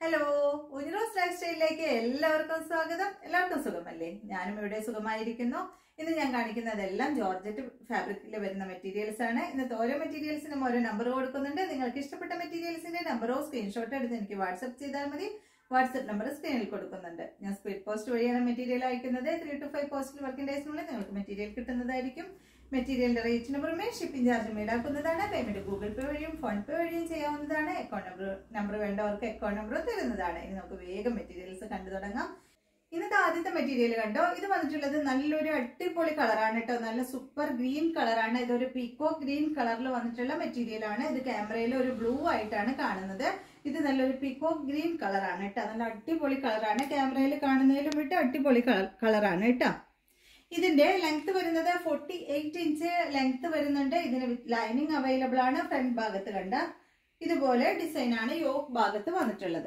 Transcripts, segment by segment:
hello ഉനിറോസ് life സ്റ്റൈലിലേക്ക് എല്ലാവർക്കും സ്വാഗതം എല്ലാവർക്കും സുഖമല്ലേ ഞാനും ഇവിടെ സുഖമായിരിക്കുന്നു ഇന്ന് ഞാൻ കാണിക്കുന്നതെല്ലാം ജോർജറ്റ് ഫാബ്രിക്കിൽ വരുന്ന മെറ്റീരിയൽസ് ആണ് ഇന്നത്തെ ഓരോ മെറ്റീരിയൽസിനും ഓരോ നമ്പർ കൊടുക്കുന്നുണ്ട് നിങ്ങൾക്ക് ഇഷ്ടപ്പെട്ട മെറ്റീരിയൽസിന്റെ നമ്പറോ സ്ക്രീൻഷോട്ട് എടുത്ത് എനിക്ക് വാട്സപ്പ് ചെയ്താൽ മതി വാട്സപ്പ് നമ്പർ സ്ക്രീനിൽ കൊടുക്കുന്നുണ്ട് ഞാൻ സ്പീഡ് പോസ്റ്റ് വഴിയാണ് മെറ്റീരിയൽ അയക്കുന്നത് three to five post working ഡേയ്സിനുള്ളിൽ നിങ്ങൾക്ക് മെറ്റീരിയൽ കിട്ടുന്നതായിരിക്കും മെറ്റീരിയലിന്റെ റേറ്റിന് പുറമെ ഷിപ്പിംഗ് ചാർജും ഈടാക്കുന്നതാണ് പേയ്മെന്റ് ഗൂഗിൾ പേ വഴിയും ഫോൺ പേ വഴിയും ചെയ്യാവുന്നതാണ് അക്കൗണ്ട് നമ്പർ നമ്പർ വേണ്ടവർക്ക് അക്കൗണ്ട് നമ്പർ തരുന്നതാണ് ഇനി നമുക്ക് വേഗം മെറ്റീരിയൽസ് കണ്ടു തുടങ്ങാം ഇന്നത്തെ ആദ്യത്തെ മെറ്റീരിയൽ കണ്ടോ ഇത് വന്നിട്ടുള്ളത് നല്ലൊരു അടിപൊളി കളറാണ് കേട്ടോ നല്ല സൂപ്പർ ഗ്രീൻ കളറാണ് ഇതൊരു പീക്കോ ഗ്രീൻ കളറിൽ വന്നിട്ടുള്ള മെറ്റീരിയൽ ആണ് ഇത് ക്യാമറയിൽ ഒരു ബ്ലൂ ആയിട്ടാണ് കാണുന്നത് ഇത് നല്ലൊരു പീക്കോ ഗ്രീൻ കളറാണ് കേട്ടോ നല്ല അടിപൊളി കളറാണ് ക്യാമറയിൽ കാണുന്നതിലും വിട്ട് അടിപൊളി കളറാണ് കേട്ടോ ഇതിന്റെ ലെങ്ത് വരുന്നത് ഫോർട്ടി എയ്റ്റ് ഇഞ്ച് ലെങ്ത് വരുന്നുണ്ട് ഇതിന് ലൈനിങ് അവൈലബിൾ ആണ് ഫ്രണ്ട് ഭാഗത്ത് കണ്ട ഇതുപോലെ ഡിസൈൻ ആണ് യോക്ക് ഭാഗത്ത് വന്നിട്ടുള്ളത്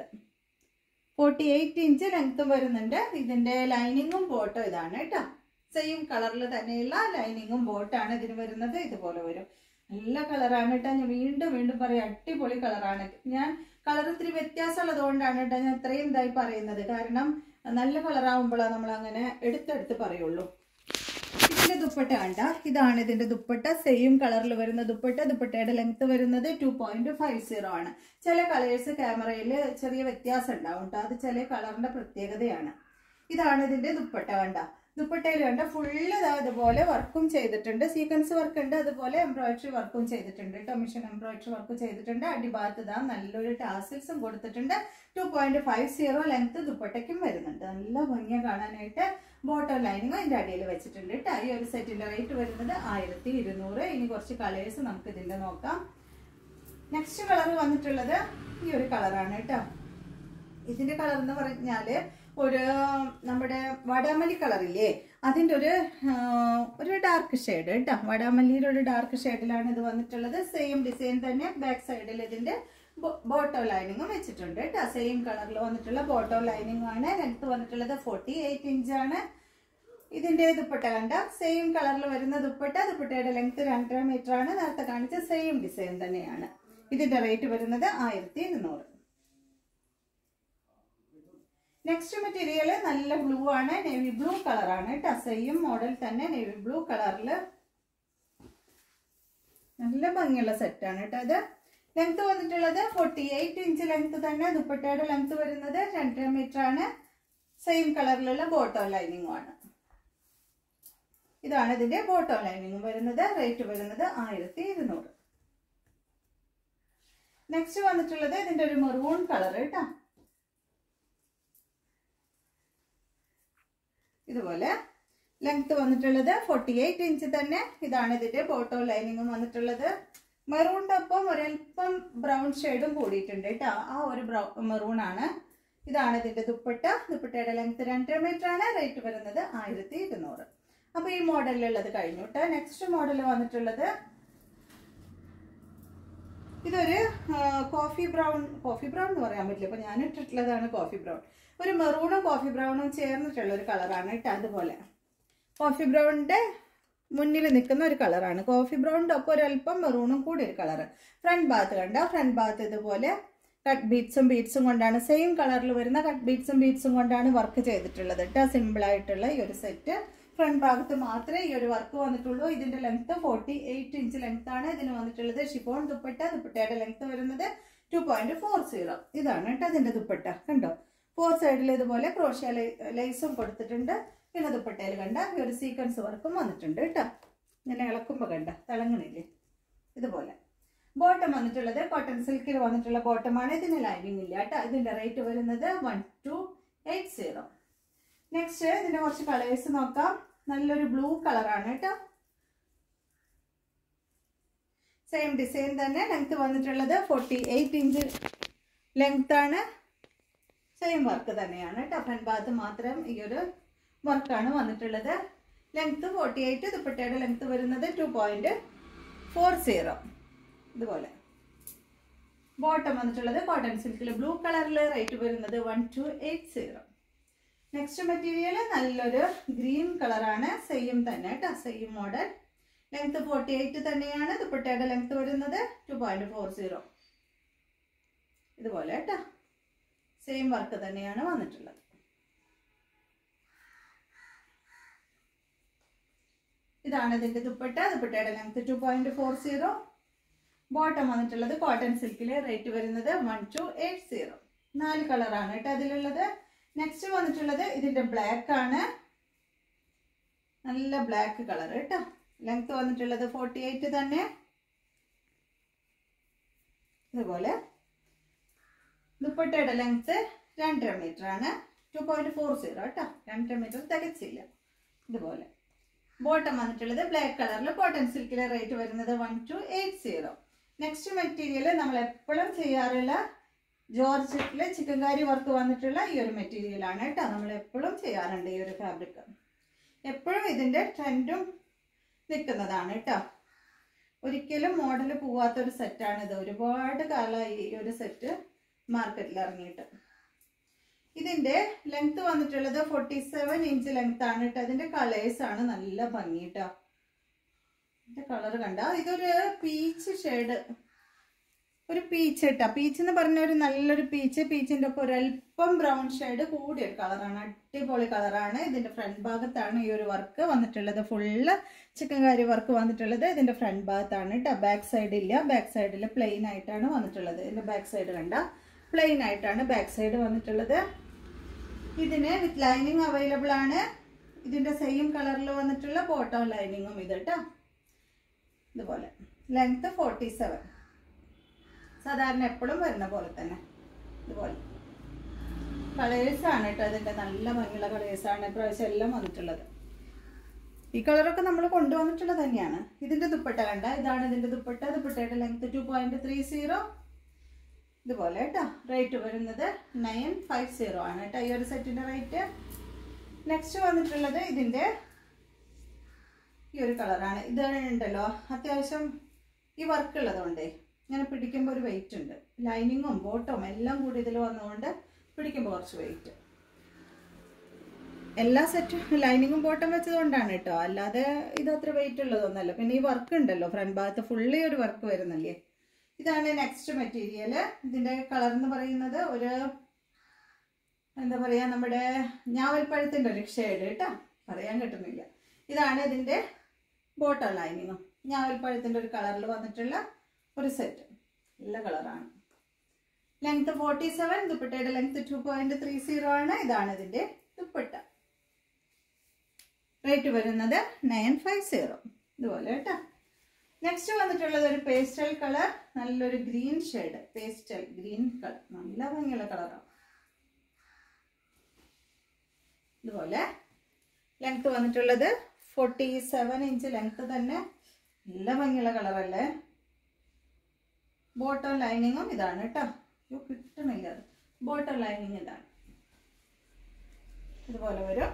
ഫോർട്ടി എയ്റ്റ് ഇഞ്ച് ലെങ്ത്തും വരുന്നുണ്ട് ഇതിന്റെ ലൈനിങ്ങും ബോട്ടോ ഇതാണ് കേട്ടോ സെയിം കളറിൽ തന്നെയുള്ള ലൈനിങ്ങും ബോട്ടാണ് ഇതിന് വരുന്നത് ഇതുപോലെ വരും നല്ല കളറാണ് കേട്ടോ ഞാൻ വീണ്ടും വീണ്ടും പറയാം അടിപൊളി കളറാണ് ഞാൻ കളർ ഇത്തിരി വ്യത്യാസമുള്ളത് കൊണ്ടാണ് കേട്ടോ ഞാൻ ഇത്രയും ഇതായി പറയുന്നത് കാരണം നല്ല കളറാവുമ്പോഴാണ് നമ്മൾ അങ്ങനെ എടുത്തെടുത്ത് പറയുള്ളൂ ഇതിന്റെ ദുപ്പട്ട കണ്ട ഇതാണ് ഇതിന്റെ ദുപ്പട്ട സെയിം കളറിൽ വരുന്ന ദുപ്പട്ട ദുപ്പട്ടയുടെ ലെങ്ത് വരുന്നത് ടു പോയിന്റ് ഫൈവ് സീറോ ആണ് ചില കളേഴ്സ് ക്യാമറയിൽ ചെറിയ വ്യത്യാസം ഉണ്ടാവും കേട്ടോ അത് ചില കളറിന്റെ പ്രത്യേകതയാണ് ഇതാണ് ഇതിന്റെ ദുപ്പട്ട കണ്ട ദുപ്പട്ടയിൽ കണ്ട ഫുള്ള് ഇതുപോലെ വർക്കും ചെയ്തിട്ടുണ്ട് സീക്വൻസ് വർക്ക് ഉണ്ട് അതുപോലെ എംബ്രോയിഡറി വർക്കും ചെയ്തിട്ടുണ്ട് കേട്ടോ മിഷൻ എംബ്രോയിഡറി വർക്ക് ചെയ്തിട്ടുണ്ട് അടിഭാഗത്ത് ഇതാ നല്ലൊരു ടാസിൽസും കൊടുത്തിട്ടുണ്ട് two point five zero length ദുപ്പട്ടയ്ക്കും വരുന്നുണ്ട് നല്ല ഭംഗിയ കാണാനായിട്ട് ബോട്ടം ലൈനിങ് അതിന്റെ അടിയിൽ വെച്ചിട്ടുണ്ട് കേട്ടോ ഈ ഒരു സെറ്റിന്റെ റേറ്റ് വരുന്നത് ആയിരത്തി ഇരുന്നൂറ് ഇനി കുറച്ച് കളേഴ്സ് നമുക്ക് ഇതിന്റെ നോക്കാം നെക്സ്റ്റ് കളർ വന്നിട്ടുള്ളത് ഈ ഒരു കളറാണ് കേട്ടോ ഇതിന്റെ കളർ എന്ന് പറഞ്ഞാല് ഒരു നമ്മുടെ വടാമല്ലി കളറില്ലേ അതിന്റെ ഒരു ഒരു ഡാർക്ക് ഷെയ്ഡ് കേട്ടോ വടാമല്ലിയുടെ ഒരു ഡാർക്ക് ഷെയ്ഡിലാണ് ഇത് വന്നിട്ടുള്ളത് സെയിം ഡിസൈൻ തന്നെ ബാക്ക് സൈഡിൽ ഇതിന്റെ ബോട്ടോ ലൈനിങ്ങും വെച്ചിട്ടുണ്ട് കേട്ടോ സെയിം കളറിൽ വന്നിട്ടുള്ള ബോട്ടോ ലൈനിങ് ആണ് ലെങ്ത് വന്നിട്ടുള്ളത് ഫോർട്ടി എയ്റ്റ് ഇഞ്ചാണ് ഇതിന്റെ ദുപ്പട്ട കണ്ട സെയിം കളറിൽ വരുന്ന ദുപ്പട്ട ദുപ്പട്ടയുടെ ലെങ്ത് രണ്ടര മീറ്റർ ആണ് നേരത്തെ കാണിച്ച സെയിം ഡിസൈൻ തന്നെയാണ് ഇതിന്റെ റേറ്റ് വരുന്നത് ആയിരത്തി ഇരുന്നൂറ് നെക്സ്റ്റ് മെറ്റീരിയൽ നല്ല ബ്ലൂ ആണ് നേവി ബ്ലൂ കളറാണ് കേട്ടോ സെയിം മോഡൽ തന്നെ നേവി ബ്ലൂ കളറിൽ നല്ല ഭംഗിയുള്ള സെറ്റാണ് കേട്ടോ ഇത് ലെങ്ത് വന്നിട്ടുള്ളത് ഫോർട്ടി എയ്റ്റ് ഇഞ്ച് ലെങ്ത് തന്നെ ദുപ്പട്ടയുടെ ലെങ്ത് വരുന്നത് രണ്ടര മീറ്റർ ആണ് സെയിം കളറിലുള്ള ബോട്ടോ ലൈനിങ്ങും ആണ് ഇതാണ് ഇതിന്റെ ബോട്ടോ ലൈനിങ്ങും വരുന്നത് റേറ്റ് വരുന്നത് ആയിരത്തി ഇരുന്നൂറ് നെക്സ്റ്റ് വന്നിട്ടുള്ളത് ഇതിന്റെ ഒരു മെറൂൺ കളർ കേട്ടോ ഇതുപോലെ ലെങ്ത് വന്നിട്ടുള്ളത് ഫോർട്ടി എയ്റ്റ് ഇഞ്ച് തന്നെ ഇതാണ് ഇതിന്റെ ബോട്ടോ ലൈനിങ്ങും വന്നിട്ടുള്ളത് മെറൂണിന്റെ ഒപ്പം ഒരൽപ്പം ബ്രൗൺ ഷെയ്ഡും കൂടിയിട്ടുണ്ട് കേട്ടോ ആ ഒരു മെറൂൺ ആണ് ഇതാണ് ഇതിന്റെ ദുപ്പട്ട ദുപ്പട്ടയുടെ ലെങ്ത് രണ്ടര മീറ്റർ ആണ് റേറ്റ് വരുന്നത് ആയിരത്തി ഇരുന്നൂറ് അപ്പൊ ഈ മോഡലിലുള്ളത് കഴിഞ്ഞു കേട്ടോ നെക്സ്റ്റ് മോഡൽ വന്നിട്ടുള്ളത് ഇതൊരു കോഫി ബ്രൗൺ കോഫി ബ്രൗൺ എന്ന് പറയാൻ പറ്റില്ല അപ്പൊ ഞാൻ ഇട്ടിട്ടുള്ളതാണ് കോഫി ബ്രൗൺ ഒരു മെറൂണും കോഫി ബ്രൗണും ചേർന്നിട്ടുള്ള ഒരു കളറാണ് കേട്ടോ അതുപോലെ കോഫി ബ്രൗണിന്റെ മുന്നിൽ നിൽക്കുന്ന ഒരു കളറാണ് കോഫി ബ്രൗണിന്റെ ഒപ്പം ഒരല്പം മെറൂണും കൂടി ഒരു കളറ് ഫ്രണ്ട് ഭാഗത്ത് കണ്ട ഫ്രണ്ട് ഭാഗത്ത് ഇതുപോലെ കട്ട് ബീഡ്സും ബീഡ്സും കൊണ്ടാണ് സെയിം കളറിൽ വരുന്ന കട്ട് ബീഡ്സും ബീഡ്സും കൊണ്ടാണ് വർക്ക് ചെയ്തിട്ടുള്ളത് കേട്ടോ സിമ്പിൾ ആയിട്ടുള്ള ഈ ഒരു സെറ്റ് ഫ്രണ്ട് ഭാഗത്ത് മാത്രമേ ഈ ഒരു വർക്ക് വന്നിട്ടുള്ളൂ ഇതിന്റെ length forty eight inch length ആണ് ഇതിന് വന്നിട്ടുള്ളത് ഷിഫോൺ ദുപ്പട്ട ദുപ്പട്ടയുടെ ലെങ്ത് വരുന്നത് ടു പോയിന്റ് ഫോർ സീറോ ഇതാണ് കേട്ടോ അതിന്റെ ദുപ്പട്ട കണ്ടോ ഫോർ സൈഡിൽ ഇതുപോലെ ക്രോഷ്യ ലൈസും കൊടുത്തിട്ടുണ്ട് പിന്നെ ദുപ്പട്ടയിൽ കണ്ട ഈ ഒരു സീക്വൻസ് വർക്കും വന്നിട്ടുണ്ട് കേട്ടോ ഇങ്ങനെ ഇളക്കുമ്പോൾ കണ്ട തിളങ്ങണില്ലേ ഇതുപോലെ ബോട്ടം വന്നിട്ടുള്ളത് കോട്ടൺ സിൽക്കിൽ വന്നിട്ടുള്ള ബോട്ടമാണ് ഇതിന് ലൈനിങ് ഇല്ല കേട്ടോ ഇതിന്റെ റേറ്റ് വരുന്നത് one two eight zero next ഇതിന്റെ കുറച്ച് കളേഴ്സ് നോക്കാം നല്ലൊരു ബ്ലൂ കളറാണ് കേട്ടോ സെയിം ഡിസൈൻ തന്നെ ലെങ്ത് വന്നിട്ടുള്ളത് ഫോർട്ടി എയ്റ്റ് ഇഞ്ച് ലെങ്ത് ആണ് സെയിം വർക്ക് തന്നെയാണ് കേട്ടോ ഫ്രണ്ട് ഭാഗത്ത് മാത്രം ഈ ഒരു വർക്കാണ് വന്നിട്ടുള്ളത് ലെങ്ത് ഫോർട്ടി എയ്റ്റ് ദുപ്പട്ടയുടെ ലെങ്ത് വരുന്നത് ടു പോയിന്റ് ഫോർ സീറോ ഇതുപോലെ ബോട്ടം വന്നിട്ടുള്ളത് കോട്ടൺ സിൽക്കിൽ ബ്ലൂ കളറിൽ റേറ്റ് വരുന്നത് one two eight zero next material നല്ലൊരു ഗ്രീൻ കളറാണ് സെയിം തന്നെ കേട്ടോ same model length forty eight തന്നെയാണ് ദുപ്പട്ടയുടെ ലെങ്ത് വരുന്നത് ടു പോയിന്റ് ഫോർ സീറോ ഇതുപോലെ കേട്ടോ സെയിം വർക്ക് തന്നെയാണ് വന്നിട്ടുള്ളത് ഇതാണ് ഇതിന്റെ ദുപ്പട്ട ദുപ്പട്ടയുടെ length two point four zero bottom വന്നിട്ടുള്ളത് കോട്ടൺ സിൽക്കില് റേറ്റ് വരുന്നത് വൺ ടു എയ്റ്റ് സീറോ നാല് കളറാണ് കേട്ടോ അതിലുള്ളത് നെക്സ്റ്റ് വന്നിട്ടുള്ളത് ഇതിന്റെ ബ്ലാക്ക് ആണ് നല്ല ബ്ലാക്ക് കളർ കേട്ടോ ലെങ്ത് വന്നിട്ടുള്ളത് ഫോർട്ടി എയ്റ്റ് തന്നെ ഇതുപോലെ ദുപ്പട്ടയുടെ ലെങ്ത് രണ്ടര മീറ്റർ ആണ് ടു പോയിന്റ് ഫോർ സീറോ കേട്ടോ രണ്ടര മീറ്റർ തികച്ചില്ല ഇതുപോലെ ബോട്ടം വന്നിട്ടുള്ളത് ബ്ലാക്ക് കളറിൽ കോട്ടൺ സിൽക്കിലെ റേറ്റ് വരുന്നത് one two eight zero next material നമ്മൾ എപ്പോഴും ചെയ്യാറുള്ള ജോർജറ്റിലെ ചിക്കൻകാരി വർക്ക് വന്നിട്ടുള്ള ഈ ഒരു മെറ്റീരിയൽ ആണ് കേട്ടോ നമ്മൾ എപ്പോഴും ചെയ്യാറുണ്ട് ഈ ഒരു ഫാബ്രിക് എപ്പോഴും ഇതിന്റെ ട്രെൻഡും നിൽക്കുന്നതാണ് കേട്ടോ ഒരിക്കലും മോഡൽ പോവാത്തൊരു സെറ്റാണ് ഇത് ഒരുപാട് കാലമായി ഈ ഒരു സെറ്റ് മാർക്കറ്റിൽ ഇറങ്ങിയിട്ട് ഇതിന്റെ ലെങ്ത് വന്നിട്ടുള്ളത് ഫോർട്ടി സെവൻ ഇഞ്ച് ലെങ്ത് ആണ് കേട്ടോ അതിന്റെ കളേഴ്സ് ആണ് നല്ല ഭംഗി കേട്ടോ ഇതിന്റെ കളർ കണ്ട ഇതൊരു പീച്ച് ഷെയ്ഡ് ഒരു പീച്ച് കേട്ടോ പീച്ച് എന്ന് പറഞ്ഞ ഒരു നല്ലൊരു പീച്ച് പീച്ചിന്റെ ഒപ്പം ഒരല്പം ബ്രൗൺ ഷെയ്ഡ് കൂടിയ ഒരു കളറാണ് അടിപൊളി കളറാണ് ഇതിന്റെ ഫ്രണ്ട് ഭാഗത്താണ് ഈ ഒരു വർക്ക് വന്നിട്ടുള്ളത് ഫുള്ള് ചിക്കൻ കാരി വർക്ക് വന്നിട്ടുള്ളത് ഇതിന്റെ ഫ്രണ്ട് ഭാഗത്താണ് കേട്ടോ ബാക്ക് സൈഡ് ഇല്ല ബാക്ക് സൈഡിൽ പ്ലെയിൻ ആയിട്ടാണ് വന്നിട്ടുള്ളത് ഇതിന്റെ ബാക്ക് സൈഡ് കണ്ട പ്ലെയിൻ ആയിട്ടാണ് ബാക്ക് സൈഡ് വന്നിട്ടുള്ളത് ഇതിന് വിത്ത് ലൈനിങ് അവൈലബിൾ ആണ് ഇതിന്റെ സെയിം കളറിൽ വന്നിട്ടുള്ള ബോട്ടോ ലൈനിങ്ങും ഇത് കേട്ടോ ഇതുപോലെ ലെങ്ത് ഫോർട്ടി സെവൻ സാധാരണ എപ്പോഴും വരുന്ന പോലെ തന്നെ ഇതുപോലെ കളേഴ്സ് ആണ് കേട്ടോ അതിന്റെ നല്ല ഭംഗിയുള്ള കളേഴ്സ് ആണ് ഇപ്രാവശ്യം എല്ലാം വന്നിട്ടുള്ളത് ഈ കളറൊക്കെ നമ്മൾ കൊണ്ടുവന്നിട്ടുള്ളത് തന്നെയാണ് ഇതിന്റെ ദുപ്പട്ട കണ്ട ഇതാണ് ഇതിന്റെ ദുപ്പട്ട ദുപ്പട്ടയുടെ length two point three zero ഇതുപോലെ കേട്ടോ റേറ്റ് വരുന്നത് നയൻ ഫൈവ് സീറോ ആണ് കേട്ടോ ഈ ഒരു സെറ്റിന്റെ റേറ്റ് നെക്സ്റ്റ് വന്നിട്ടുള്ളത് ഇതിന്റെ ഈ ഒരു കളറാണ് ഇത് ഉണ്ടല്ലോ അത്യാവശ്യം ഈ വർക്ക് ഉള്ളതുകൊണ്ടേ ഇങ്ങനെ പിടിക്കുമ്പോൾ ഒരു വെയിറ്റ് ഉണ്ട് ലൈനിങ്ങും ബോട്ടും എല്ലാം കൂടി ഇതിൽ വന്നുകൊണ്ട് പിടിക്കുമ്പോൾ കുറച്ച് വെയിറ്റ് എല്ലാ സെറ്റും ലൈനിങ്ങും ബോട്ടം വെച്ചതുകൊണ്ടാണ് കേട്ടോ അല്ലാതെ ഇത് അത്ര വെയിറ്റ് ഉള്ളതൊന്നല്ല പിന്നെ ഈ വർക്ക് ഉണ്ടല്ലോ ഫ്രണ്ട് ഭാഗത്ത് ഫുള്ളി ഒരു വർക്ക് വരുന്നില്ലേ ഇതാണ് നെക്സ്റ്റ് മെറ്റീരിയൽ ഇതിന്റെ കളർ എന്ന് പറയുന്നത് ഒരു എന്താ പറയാ നമ്മുടെ ഞാവൽപ്പഴത്തിന്റെ ഒരു ഷെയ്ഡ് കേട്ടോ പറയാൻ കിട്ടുന്നില്ല ഇതാണ് ഇതിന്റെ ബോട്ടം ലൈനിങ്ങും ഞാവൽപ്പഴത്തിന്റെ ഒരു കളറിൽ വന്നിട്ടുള്ള ഒരു സെറ്റ് നല്ല കളറാണ് ലെങ്ത് ഫോർട്ടി സെവൻ ദുപ്പട്ടയുടെ length two point three zero ആണ് ഇതാണ് ഇതിന്റെ ദുപ്പട്ട റേറ്റ് വരുന്നത് നയൻ ഫൈവ് സീറോ ഇതുപോലെ കേട്ടോ നെക്സ്റ്റ് വന്നിട്ടുള്ളത് ഒരു പേസ്റ്റൽ കളർ നല്ലൊരു green shade pastel green colour നല്ല ഭംഗിയുള്ള കളറാണ് ഇതുപോലെ ലെങ്ത് വന്നിട്ടുള്ളത് ഫോർട്ടി സെവൻ ഇഞ്ച് ലെങ്ത് തന്നെ നല്ല ഭംഗിയുള്ള കളറല്ലേ ബോട്ടം ലൈനിങ്ങും ഇതാണ് കേട്ടോ അയ്യോ കിട്ടണില്ല അത് ബോട്ടം ലൈനിങ് ഇതാണ് ഇതുപോലെ വരും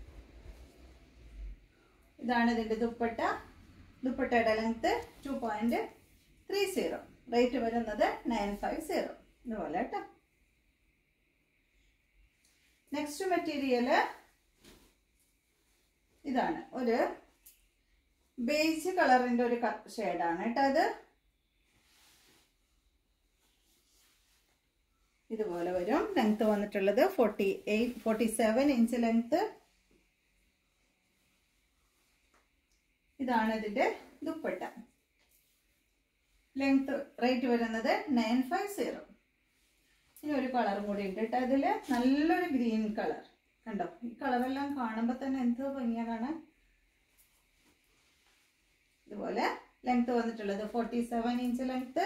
ഇതാണ് ഇതിന്റെ ദുപ്പട്ട ദുപ്പട്ടയുടെ length two point three zero rate വരുന്നത് നയൻ ഫൈവ് സീറോ ഇതുപോലെ കേട്ടോ നെക്സ്റ്റ് മെറ്റീരിയല് ഇതാണ് ഒരു ബേജ് കളറിന്റെ ഒരു ഷെയ്ഡാണ് കേട്ടോ അത് ഇതുപോലെ വരും ലെങ്ത് വന്നിട്ടുള്ളത് forty eight forty seven inch length ഇതാണ് ഇതിന്റെ ദുപ്പട്ട ലെങ്ത് റേറ്റ് വരുന്നത് നയൻ ഫൈവ് സീറോ ഇനി ഒരു കളറും കൂടി ഉണ്ട് കേട്ടോ ഇതില് നല്ലൊരു ഗ്രീൻ കളർ കണ്ടോ ഈ കളറെല്ലാം കാണുമ്പോൾ തന്നെ എന്തോ ഭംഗിയാ കാണാൻ ഇതുപോലെ ലെങ്ത് വന്നിട്ടുള്ളത് ഫോർട്ടി സെവൻ ഇഞ്ച് ലെങ്ത്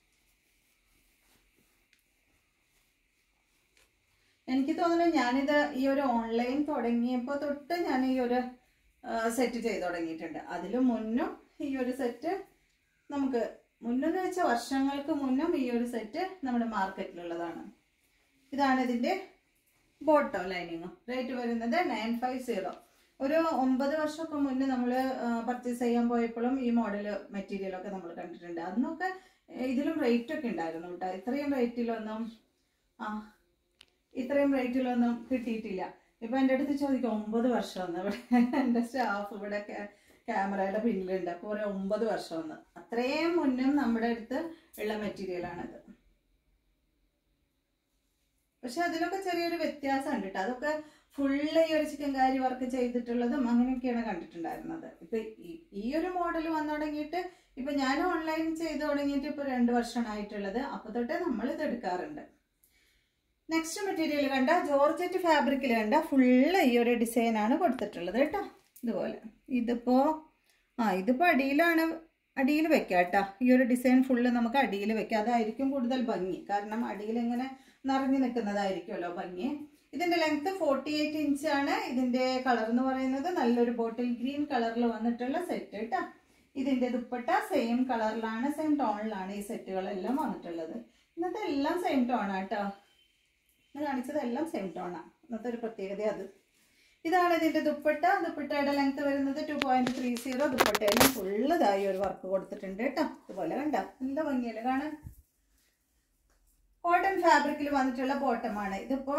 എനിക്ക് തോന്നുന്നു ഞാനിത് ഈ ഒരു ഓൺലൈൻ തുടങ്ങിയപ്പോൾ തൊട്ട് ഞാൻ ഈ ഒരു സെറ്റ് ചെയ്ത് തുടങ്ങിയിട്ടുണ്ട് അതിലും മുന്നും ഈ ഒരു സെറ്റ് നമുക്ക് മുന്നെന്ന് വെച്ചാൽ വർഷങ്ങൾക്ക് മുന്നും ഈ ഒരു സെറ്റ് നമ്മുടെ മാർക്കറ്റിലുള്ളതാണ് ഇതാണ് ഇതിന്റെ ബോട്ടം ലൈനിങ് റേറ്റ് വരുന്നത് നയൻ ഫൈവ് സീറോ ഒരു ഒമ്പത് വർഷമൊക്കെ മുന്നേ നമ്മൾ പർച്ചേസ് ചെയ്യാൻ പോയപ്പോഴും ഈ മോഡൽ മെറ്റീരിയലൊക്കെ നമ്മൾ കണ്ടിട്ടുണ്ട് അന്നൊക്കെ ഇതിലും റേറ്റ് ഒക്കെ ഉണ്ടായിരുന്നു കേട്ടോ ഇത്രയും റേറ്റിലൊന്നും ആ ഇത്രയും റേറ്റിലൊന്നും കിട്ടിയിട്ടില്ല ഇപ്പൊ എൻ്റെ അടുത്ത് ചോദിക്കും ഒമ്പത് വർഷമെന്ന് ഇവിടെ എൻ്റെ സ്റ്റാഫ് ഇവിടെ ക്യാമറയുടെ പിന്നിലുണ്ട് അപ്പോൾ ഒരു ഒമ്പത് വർഷമെന്ന് അത്രയും മുന്നും നമ്മുടെ അടുത്ത് ഉള്ള മെറ്റീരിയലാണിത് പക്ഷെ അതിലൊക്കെ ചെറിയൊരു വ്യത്യാസം ഉണ്ട് കേട്ടോ അതൊക്കെ ഫുള്ള് ഈ ഒരു ചിക്കൻ കാരി വർക്ക് ചെയ്തിട്ടുള്ളതും അങ്ങനെയൊക്കെയാണ് കണ്ടിട്ടുണ്ടായിരുന്നത് ഇപ്പൊ ഈ- ഈ ഒരു മോഡൽ വന്നു തുടങ്ങിയിട്ട് ഇപ്പൊ ഞാൻ ഓൺലൈൻ ചെയ്ത് തുടങ്ങിയിട്ട് ഇപ്പൊ രണ്ട് വർഷമായിട്ടുള്ളത് അപ്പൊ തൊട്ടേ നമ്മൾ ഇത് എടുക്കാറുണ്ട് നെക്സ്റ്റ് മെറ്റീരിയൽ കണ്ട ജോർജറ്റ് ഫാബ്രിക്കിൽ കണ്ട ഫുള്ള് ഈ ഒരു ഡിസൈനാണ് കൊടുത്തിട്ടുള്ളത് കേട്ടോ ഇതുപോലെ ഇതിപ്പോ ആ ഇതിപ്പോ അടിയിലാണ് അടിയിൽ വെക്കാം കേട്ടോ ഈ ഒരു ഡിസൈൻ ഫുള്ള് നമുക്ക് അടിയിൽ വെക്കാം അതായിരിക്കും കൂടുതൽ ഭംഗി കാരണം അടിയിൽ ഇങ്ങനെ നിറഞ്ഞു നിൽക്കുന്നതായിരിക്കുമല്ലോ ഭംഗി ഇതിന്റെ ലെങ്ത് ഫോർട്ടി എയ്റ്റ് ഇഞ്ച് ആണ് ഇതിന്റെ കളർ എന്ന് പറയുന്നത് നല്ലൊരു ബോട്ടിൽ ഗ്രീൻ കളറിൽ വന്നിട്ടുള്ള സെറ്റ് കേട്ടോ ഇതിന്റെ ദുപ്പട്ട സെയിം കളറിലാണ് സെയിം ടോണിലാണ് ഈ സെറ്റുകളെല്ലാം വന്നിട്ടുള്ളത് ഇന്നത്തെ എല്ലാം സെയിം ടോണാണ് കേട്ടോ ഇന്ന് കാണിച്ചതെല്ലാം സെയിം ടോണാണ് ഇന്നത്തെ ഒരു പ്രത്യേകത അത് ഇതാണ് ഇതിന്റെ ദുപ്പട്ട ദുപ്പട്ടയുടെ ലെങ്ത് വരുന്നത് ടു പോയിന്റ് ത്രീ സീറോ ദുപ്പട്ടയിലും ഫുള്ളതായി ഒരു വർക്ക് കൊടുത്തിട്ടുണ്ട് കേട്ടോ ഇതുപോലെ കണ്ട നല്ല ഭംഗിയല്ലേ കാണാൻ കോട്ടൺ ഫാബ്രിക്കിൽ വന്നിട്ടുള്ള ബോട്ടമാണ് ഇതിപ്പോ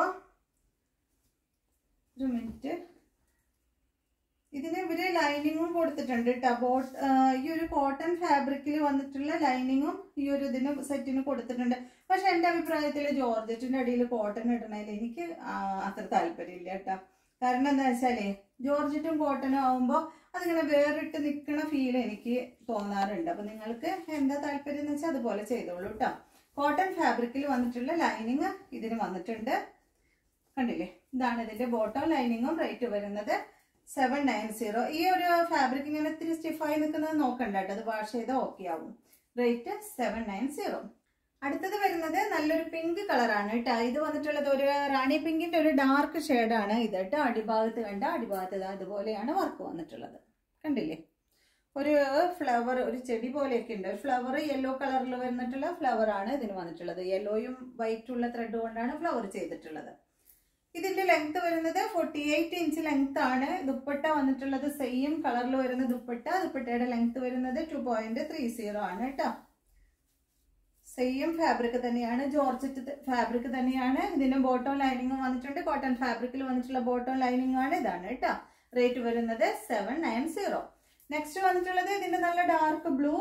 ഒരു മിനിറ്റ് ഇതിന് ഇവര് ലൈനിങ്ങും കൊടുത്തിട്ടുണ്ട് കേട്ടോ ബോട്ട് ഈ ഒരു കോട്ടൺ ഫാബ്രിക്കിൽ വന്നിട്ടുള്ള ലൈനിങ്ങും ഈ ഒരു ഇതിന് സെറ്റിന് കൊടുത്തിട്ടുണ്ട് പക്ഷെ എന്റെ അഭിപ്രായത്തിൽ ജോർജറ്റിന്റെ അടിയിൽ കോട്ടൺ ഇടണതിൽ എനിക്ക് ആ, അത്ര താല്പര്യമില്ല കേട്ടോ കാരണം എന്താ വെച്ചാലേ ജോർജറ്റും കോട്ടനും ആവുമ്പോൾ അതിങ്ങനെ വേറിട്ട് നിൽക്കണ ഫീൽ എനിക്ക് തോന്നാറുണ്ട് അപ്പൊ നിങ്ങൾക്ക് എന്താ താല്പര്യം എന്ന് വെച്ചാൽ അതുപോലെ ചെയ്തോളൂ കേട്ടോ കോട്ടൺ ഫാബ്രിക്കിൽ വന്നിട്ടുള്ള ലൈനിങ് ഇതിന് വന്നിട്ടുണ്ട് കണ്ടില്ലേ ഇതാണ് ഇതിന്റെ ബോട്ടം ലൈനിങ്ങും റേറ്റ് വരുന്നത് സെവൻ നയൻ സീറോ ഈ ഒരു ഫാബ്രിക് ഇങ്ങനെ ഇത്തിരി സ്റ്റിഫായി നിൽക്കുന്നത് നോക്കണ്ട കേട്ടോ അത് വാഷ് ചെയ്താൽ ഓക്കെ ആവും റേറ്റ് സെവൻ നയൻ സീറോ അടുത്തത് വരുന്നത് നല്ലൊരു പിങ്ക് കളറാണ് കേട്ടോ ഇത് വന്നിട്ടുള്ളത് ഒരു റാണി പിങ്കിന്റെ ഒരു ഡാർക്ക് ഷെയ്ഡാണ് ഇത് കേട്ടോ അടിഭാഗത്ത് കണ്ട അടിഭാഗത്ത് ദാ ഇതുപോലെയാണ് വർക്ക് വന്നിട്ടുള്ളത് കണ്ടില്ലേ ഒരു ഫ്ലവർ ഒരു ചെടി പോലെയൊക്കെ ഉണ്ട് ഒരു ഫ്ലവർ യെല്ലോ കളറിൽ വന്നിട്ടുള്ള ഫ്ലവർ ആണ് ഇതിന് വന്നിട്ടുള്ളത് യെല്ലോയും വൈറ്റും ഉള്ള ത്രെഡ് കൊണ്ടാണ് ഫ്ലവർ ചെയ്തിട്ടുള്ളത് ഇതിന്റെ ലെങ്ത് വരുന്നത് ഫോർട്ടി എയ്റ്റ് ഇഞ്ച് ലെങ്ത് ആണ് ദുപ്പട്ട വന്നിട്ടുള്ളത് സെയിം കളറിൽ വരുന്ന ദുപ്പട്ട ദുപ്പട്ടയുടെ ലെങ്ത് വരുന്നത് ടു പോയിന്റ് ത്രീ സീറോ ആണ് കേട്ടോ സെയിം ഫാബ്രിക് തന്നെയാണ് ജോർജറ്റ് ഫാബ്രിക് തന്നെയാണ് ഇതിന്റെ ബോട്ടം ലൈനിങ്ങും വന്നിട്ടുണ്ട് കോട്ടൺ ഫാബ്രിക്കിൽ വന്നിട്ടുള്ള ബോട്ടം ലൈനിങ് ആണ് ഇതാണ് കേട്ടോ റേറ്റ് വരുന്നത് സെവൻ നയൻ സീറോ നെക്സ്റ്റ് വന്നിട്ടുള്ളത് ഇതിന്റെ നല്ല ഡാർക്ക് ബ്ലൂ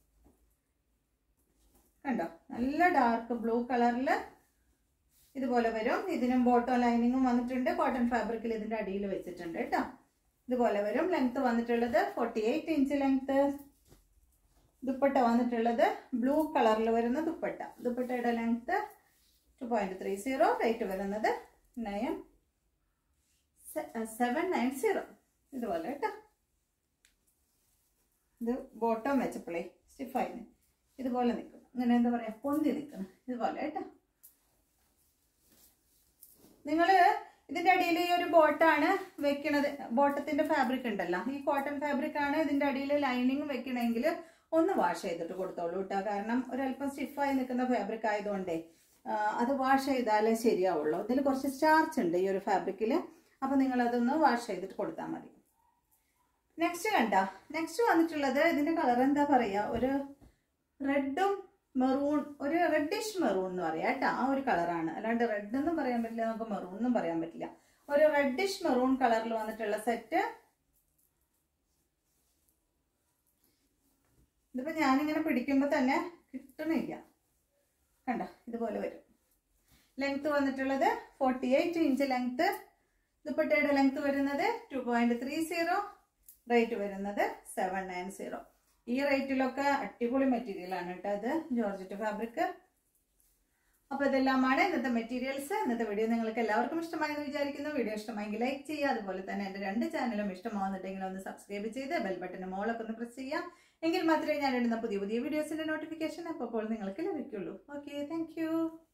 കണ്ടോ നല്ല ഡാർക്ക് ബ്ലൂ കളറില് ഇതുപോലെ വരും ഇതിനും ബോട്ടം ലൈനിങ്ങും വന്നിട്ടുണ്ട് കോട്ടൺ ഫാബ്രിക്കിൽ ഇതിന്റെ അടിയിൽ വെച്ചിട്ടുണ്ട് കേട്ടോ ഇതുപോലെ വരും ലെങ്ത് വന്നിട്ടുള്ളത് forty eight inch length dupatta വന്നിട്ടുള്ളത് ബ്ലൂ കളറിൽ വരുന്ന ദുപ്പട്ട ദുപ്പട്ടയുടെ length two point three zero rate വരുന്നത് നയൻ സെവൻ നയൻ സീറോ ഇതുപോലെ കേട്ടോ ഇത് ബോട്ടം വെച്ചപ്പോഴേ സ്റ്റിഫായിന് ഇതുപോലെ നിൽക്കണം ഇങ്ങനെ എന്താ പറയാ പൊന്തി നിൽക്കണം ഇതുപോലെ കേട്ടോ നിങ്ങള് ഇതിന്റെ അടിയിൽ ഈ ഒരു ബോട്ടാണ് വെക്കണത് ബോട്ടത്തിന്റെ ഫാബ്രിക് ഉണ്ടല്ലോ ഈ കോട്ടൺ ഫാബ്രിക് ആണ് ഇതിന്റെ അടിയിൽ ലൈനിങ് വെക്കണമെങ്കിൽ ഒന്ന് വാഷ് ചെയ്തിട്ട് കൊടുത്തോളൂ കേട്ടോ കാരണം ഒരല്പം സ്റ്റിഫായി നിൽക്കുന്ന ഫാബ്രിക് ആയതുകൊണ്ടേ ആ, അത് വാഷ് ചെയ്താലേ ശരിയാവുള്ളൂ ഇതിൽ കുറച്ച് സ്റ്റാർച്ച് ഉണ്ട് ഈ ഒരു ഫാബ്രിക്കിൽ അപ്പൊ നിങ്ങൾ അതൊന്ന് വാഷ് ചെയ്തിട്ട് കൊടുത്താൽ മതി നെക്സ്റ്റ് കണ്ട നെക്സ്റ്റ് വന്നിട്ടുള്ളത് ഇതിന്റെ കളർ എന്താ പറയാ ഒരു റെഡും മെറൂൺ ഒരു റെഡിഷ് മെറൂൺ എന്ന് പറയാം കേട്ടോ ആ ഒരു കളറാണ് അല്ലാണ്ട് റെഡ് എന്നും പറയാൻ പറ്റില്ല നമുക്ക് മെറൂൺ എന്നും പറയാൻ പറ്റില്ല ഒരു റെഡിഷ് മെറൂൺ കളറിൽ വന്നിട്ടുള്ള സെറ്റ് ഇതിപ്പോ ഞാനിങ്ങനെ പിടിക്കുമ്പോ തന്നെ കിട്ടണില്ല കണ്ട ഇതുപോലെ വരും ലെങ്ത് വന്നിട്ടുള്ളത് ഫോർട്ടി എയ്റ്റ് ഇഞ്ച് ലെങ്ത് ദുപ്പട്ടയുടെ ലെങ്ത് വരുന്നത് two point three zero rate വരുന്നത് സെവൻ നയൻ സീറോ ഈ റേറ്റിലൊക്കെ അടിപൊളി മെറ്റീരിയൽ ആണ് കേട്ടോ അത് ജോർജറ്റ് ഫാബ്രിക് അപ്പൊ ഇതെല്ലാമാണ് ഇന്നത്തെ മെറ്റീരിയൽസ് ഇന്നത്തെ വീഡിയോ നിങ്ങൾക്ക് എല്ലാവർക്കും ഇഷ്ടമായി എന്ന് വിചാരിക്കുന്നു വീഡിയോ ഇഷ്ടമായെങ്കിൽ ലൈക്ക് ചെയ്യുക അതുപോലെ തന്നെ എന്റെ രണ്ട് ചാനലും ഇഷ്ടമാവുന്നുണ്ടെങ്കിൽ ഒന്ന് സബ്സ്ക്രൈബ് ചെയ്ത് ബെൽ ബട്ടൺ മോളൊക്കെ ഒന്ന് പ്രസ് ചെയ്യാം എങ്കിൽ മാത്രമേ ഞാൻ ഇടുന്ന പുതിയ പുതിയ വീഡിയോസിന്റെ നോട്ടിഫിക്കേഷൻ അപ്പോൾ നിങ്ങൾക്ക് ലഭിക്കുള്ളൂ ഓക്കെ താങ്ക്